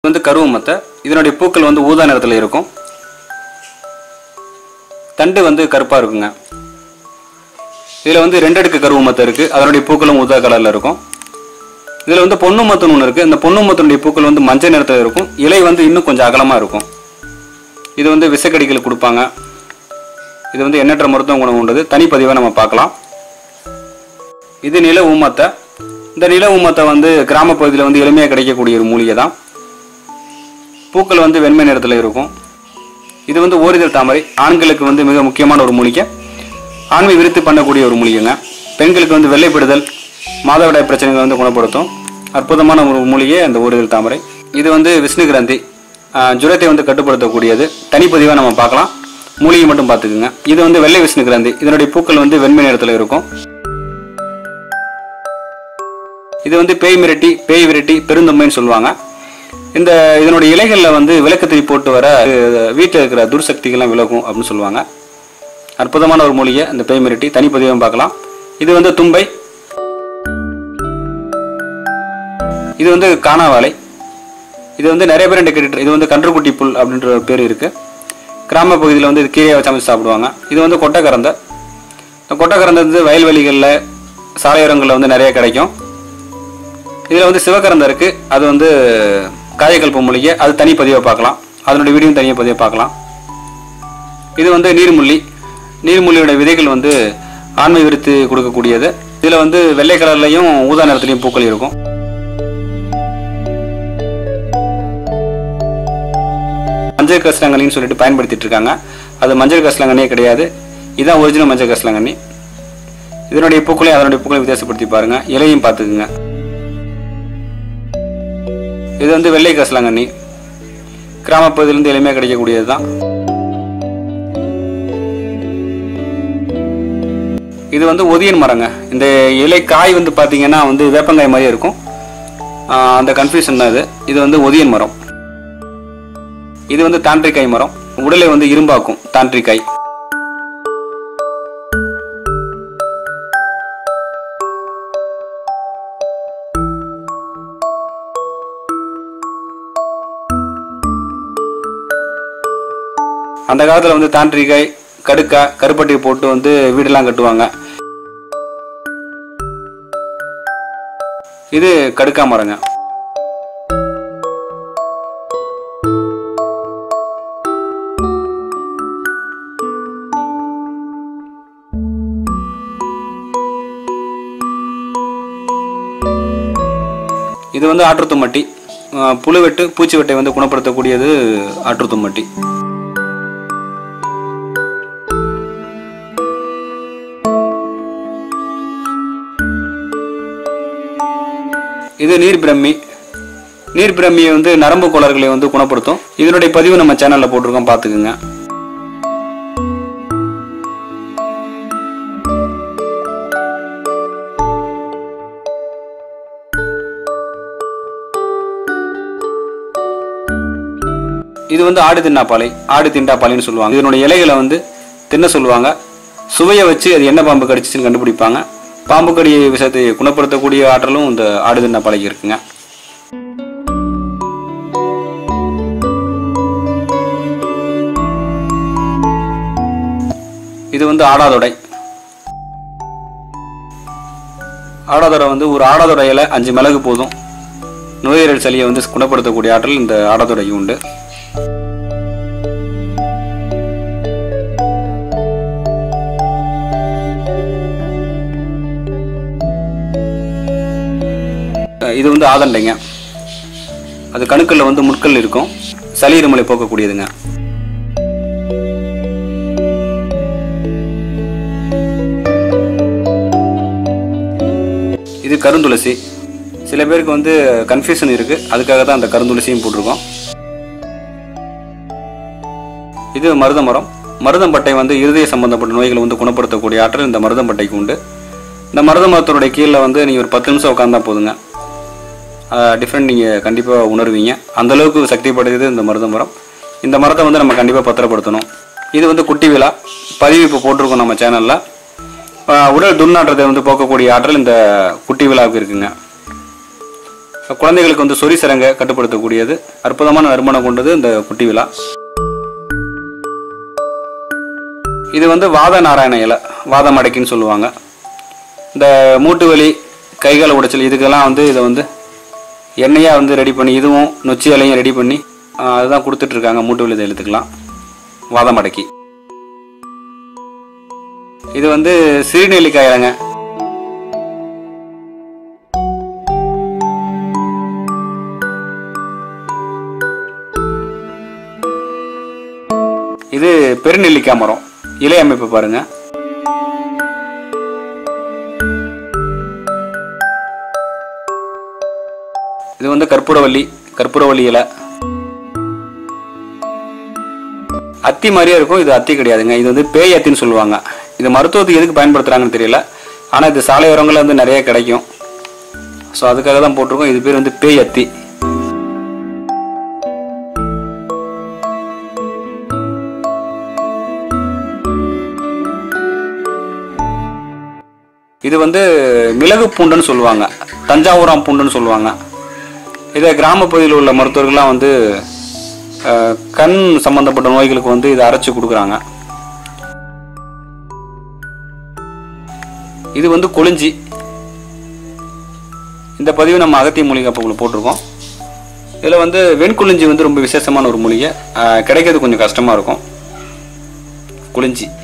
வந்து கருவு மத்தை இதனுடைய பூக்கள் வந்து ஊதா நிறத்தில் இருக்கும் தண்டு வந்து கருப்பாக இருக்குங்க இதில் வந்து ரெண்டு அடுக்கு கருவு மத்தை இருக்குது அதனுடைய பூக்களும் ஊதா கலரில் இருக்கும் இதில் வந்து பொண்ணு மத்தன் ஒன்று இருக்குது இந்த பொண்ணு மத்தனுடைய பூக்கள் வந்து மஞ்சள் நிறத்தில் இருக்கும் இலை வந்து இன்னும் கொஞ்சம் அகலமாக இருக்கும் இது வந்து விசக்கடிகளுக்கு கொடுப்பாங்க இது வந்து எண்ணற்ற மருத்துவ குணம் கொண்டது தனிப்பதிவாக நம்ம பார்க்கலாம் இது நில ஊமத்தை இந்த நில ஊமத்தை வந்து கிராமப்பகுதியில் வந்து எளிமையாக கிடைக்கக்கூடிய ஒரு மூலிகை தான் பூக்கள் வந்து வெண்மை நிறத்தில் இருக்கும் இது வந்து ஓரிதழ் தாமரை ஆண்களுக்கு வந்து மிக முக்கியமான ஒரு மூலிகை ஆண்மை விருத்தி பண்ணக்கூடிய ஒரு மூலிகைங்க பெண்களுக்கு வந்து வெள்ளைப்படுதல் மாதவிடாய் பிரச்சனைகளை வந்து குணப்படுத்தும் அற்புதமான ஒரு மூலிகை அந்த ஓரிதழ் தாமரை இது வந்து விஷ்ணு கிரந்தி ஆஹ், ஜுரத்தை வந்து கட்டுப்படுத்தக்கூடியது தனிப்பதிவாக நம்ம பார்க்கலாம் மூலிகை மட்டும் பார்த்துக்குங்க இது வந்து வெள்ளை விஷ்ணு கிரந்தி இதனுடைய பூக்கள் வந்து வெண்மை நிறத்தில் இருக்கும் இது வந்து பேய் மிரட்டி பேய் விரட்டி பெருந்தொம்மைன்னு சொல்லுவாங்க இந்த இதனுடைய இலைகளில் வந்து விளக்கத்திரி போட்டு வர வீட்டில் இருக்கிற துர்சக்திகள்லாம் விலகும் அப்படின்னு சொல்லுவாங்க அற்புதமான ஒரு மூலிகை இந்த பேய் மிரட்டி தனிப்பதிவும் பார்க்கலாம் இது வந்து தும்பை இது வந்து காணாவாலை இது வந்து நிறைய பேர் என்கிட்ட கேட்டுட்டு இது வந்து கன்றுக்குட்டி புல் அப்படின்ற ஒரு பேர் இருக்கு கிராம பகுதியில் வந்து இது கீரையை சமைச்சு சாப்பிடுவாங்க இது வந்து கொட்டைக்கரந்தை இந்த கொட்டைக்கரந்தை வந்து வயல்வெளிகளில் சாலையோரங்களில் வந்து நிறைய கிடைக்கும் இதில் வந்து சிவகரந்தை இருக்குது அது வந்து காயக்கல்ப மூலிகை அது தனி பதிவை பார்க்கலாம் அதனுடைய வீடியோ தனியாக பதிவை பார்க்கலாம் இது வந்து நீர்முள்ளி நீர்முள்ளியோட விதைகள் வந்து ஆண்மை விருத்து கொடுக்கக்கூடியது இதில் வந்து வெள்ளை கலர்லையும் ஊதா நிறத்துலையும் பூக்கள் இருக்கும் மஞ்சள் கசலங்கண்ணின்னு சொல்லிட்டு பயன்படுத்திட்டு இருக்காங்க அது மஞ்சள் கசலங்கண்ணியே கிடையாது இதுதான் ஒரிஜினல் மஞ்சள் கசலங்கண்ணி இதனுடைய பூக்களையும் அதனுடைய பூக்களையும் வித்தியாசப்படுத்தி பாருங்க இலையும் பார்த்துக்குங்க இது வந்து வெள்ளை கசலங்கண்ணி கிராமப்பகுதியிலிருந்து எளிமையாக கிடைக்கக்கூடியது தான் இது வந்து ஒதியன் மரங்க இந்த இலை காய் வந்து பார்த்தீங்கன்னா வந்து வேப்பங்காய் மாதிரியே இருக்கும் ஆஹ் அந்த கன்ஃபியூஷன் தான் இது இது வந்து ஒதியன் மரம் இது வந்து தாண்டிக்காய் மரம் உடலை வந்து இரும்பாக்கும் தாண்டிக்காய் அந்த காலத்தில் வந்து தாண்டிக்காய் கடுக்காய் கருப்பட்டி போட்டு வந்து வீடெல்லாம் கட்டுவாங்க இது கடுக்கா மரங்க இது வந்து ஆற்றுத்தும்மட்டி அஹ் புழுவெட்டு பூச்சி வெட்டை வந்து குணப்படுத்தக்கூடியது ஆற்றுத்தும்மட்டி இது நீர் பிரம்மி நீர் பிரம்மியை வந்து நரம்பு கோளாறுகளை வந்து குணப்படுத்தும் இதனுடைய பதிவு நம்ம சேனல்ல போட்டிருக்கோம் பார்த்துக்குங்க இது வந்து ஆடு தின்னாப்பாலை ஆடு திண்டாப்பாலைன்னு சொல்லுவாங்க இதனுடைய இலைகளை வந்து தின்ன சொல்லுவாங்க சுவையை வச்சு அது என்ன பாம்பு கடிச்சிச்சுன்னு கண்டுபிடிப்பாங்க பாம்பு கடி விஷத்தை குணப்படுத்தக்கூடிய ஆற்றலும் இந்த ஆடு தின்னாப்பாலைக்கு இருக்குங்க இது வந்து ஆடாதொடை ஆடாதொடை வந்து ஒரு ஆடாதொடை இலை அஞ்சு மிளகு போதும் நுரையீரல் சளியை வந்து குணப்படுத்தக்கூடிய ஆற்றல் இந்த ஆடாதொடைக்கு உண்டு அஹ் இது வந்து ஆதண்டைங்க அது கணுக்கல்ல வந்து முட்கள் இருக்கும் சளி இருமலை போக்கக்கூடியதுங்க இது கருந்துளசி சில பேருக்கு வந்து கன்ஃபியூஷன் இருக்கு அதுக்காக தான் அந்த கருந்துளசியும் போட்டிருக்கோம் இது மருத மரம் மருதம்பட்டை வந்து இருதய சம்பந்தப்பட்ட நோய்களை வந்து குணப்படுத்தக்கூடிய ஆற்றல் இந்த மருதம்பட்டைக்கு உண்டு இந்த மருத மரத்தினுடைய கீழே வந்து நீங்கள் ஒரு பத்து நிமிஷம் உட்காந்தா போதுங்க டிஃப்ரெண்ட் நீங்கள் கண்டிப்பாக உணர்வீங்க அந்த அளவுக்கு சக்தி படைத்தது இந்த மருத மரம் இந்த மரத்தை வந்து நம்ம கண்டிப்பாக பத்திரப்படுத்தணும் இது வந்து குட்டி விழா பதிவு இப்போ போட்டிருக்கோம் நம்ம சேனலில் உடல் துர்நாற்றத்தை வந்து போக்கக்கூடிய ஆற்றல் இந்த குட்டி விழாவுக்கு இருக்குங்க குழந்தைகளுக்கு வந்து சொறி சிரங்க கட்டுப்படுத்தக்கூடியது அற்புதமான நறுமணம் கொண்டது இந்த குட்டி விழா இது வந்து வாத நாராயண இலை வாதம் அடைக்கின்னு சொல்லுவாங்க இந்த மூட்டு வலி கைகால உடைச்சல் இதுக்கெல்லாம் வந்து இதை வந்து எண்ணெயாக வந்து ரெடி பண்ணி இதுவும் நொச்சி இலையும் ரெடி பண்ணி ஆஹ், அதுதான் கொடுத்துட்ருக்காங்க மூட்டு வலி தைலத்துக்கெல்லாம் வாதம் அடக்கி இது வந்து சிறுநெல்லிக்காய் இலைங்க இது பெருநெல்லிக்காய் மரம் இலை அமைப்பு பாருங்க இது வந்து கற்பூரவள்ளி கற்பூரவள்ளி இலை அத்தி மாதிரியே இருக்கும் இது அத்தி கிடையாதுங்க இது வந்து பேய் அத்தின்னு சொல்லுவாங்க இது மருத்துவத்துக்கு எதுக்கு பயன்படுத்துறாங்கன்னு தெரியல ஆனால் இது சாலையோரங்களில் வந்து நிறைய கிடைக்கும் ஸோ அதுக்காக தான் போட்டிருக்கோம் இது பேர் வந்து பேய் அத்தி இது வந்து மிளகு பூண்டுன்னு சொல்லுவாங்க தஞ்சாவூராம் பூண்டுன்னு சொல்லுவாங்க இதை கிராம பகுதியில் உள்ள மருத்துவர்கள்லாம் வந்து அஹ், கண் சம்பந்தப்பட்ட நோய்களுக்கு வந்து இதை அரைச்சு கொடுக்குறாங்க இது வந்து கொளிஞ்சி இந்த பதிவு நம்ம அகத்திய மூலிகை அப்போ போட்டிருக்கோம் இதில் வந்து வெண்குளிஞ்சி வந்து ரொம்ப விசேஷமான ஒரு மூலிகை அஹ், கிடைக்கிறது கொஞ்சம் கஷ்டமாக இருக்கும் குளிஞ்சி